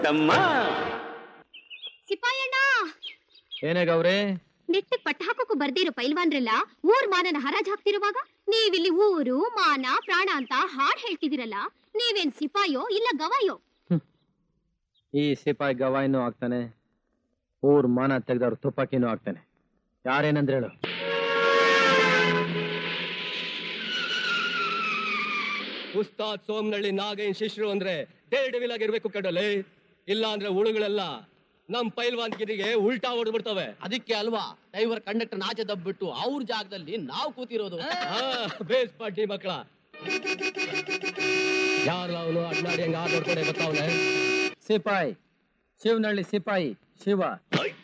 ತಮ್ಮ ಸಿಪಾಯಣ್ಣ ಏನೇ ಗೌರಿ ನೆಟ್ಟಗ್ ಪಟ್ಟ ಹಾಕೋಕು ಬರ್ದಿರೋ ಪೈಲ್ವಾನ್ರಲ್ಲ ಊರ್ ಮಾನನ ಹರಾಜ್ ಹಾಕ್ತಿರುವಾಗ ನೀವಿಲ್ಲಿ ಊರು ಮಾನ ಪ್ರಾಣ ಅಂತ ಹಾಡ್ ಹೇಳ್ತಿದಿರಲ್ಲ ನೀವೇನ್ ಸಿಪಾಯೋ ಇಲ್ಲ ಗವಾಯೋ ಈ ಸಿಪಾಯಿ ಗವಾಯಿನೂ ಆಗ್ತಾನೆ ಊರ್ ಮಾನ ತೆಗ್ದವ್ರು ತುಪಾಕಿನೂ ಆಗ್ತಾನೆ ಯಾರೇನಂದ್ರೆ ಹೇಳು ಉಸ್ತಾದ್ ಸೋಮನಳ್ಳಿ ನಾಗೇನ್ ಶಿಷ್ಯರು ಅಂದ್ರೆ ಡೇರ್ ಡೆವಿಲ್ ಆಗಿರ್ಬೇಕು ಕಡಲೆ ಇಲ್ಲ ಅಂದ್ರೆ ಹುಳುಗಳೆಲ್ಲ ನಮ್ ಪೈಲ್ವಾನ್ ಗಿರಿಗೆ ಉಲ್ಟಾ ಹೊಡೆದ್ಬಿಡ್ತವೆ ಅದಕ್ಕೆ ಅಲ್ವಾ ಡ್ರೈವರ್ ಕಂಡಕ್ಟರ್ ನಾಚೆ ದಬ್ಬಿಟ್ಟು ಅವ್ರ ಜಾಗದಲ್ಲಿ ನಾವು ಕೂತಿರೋದು ಬೇಸ್ ಪಾರ್ಟಿ ಮಕ್ಕಳ ಯಾರು ಅವನು ಅಡ್ನಾಡಿ ಹಂಗ ನೋಡ್ಕೊಂಡೆ ಬರ್ತಾವನೆ ಸಿಪಾಯಿ ಶಿವನಹಳ್ಳಿ ಸಿಪಾಯಿ ಶಿವ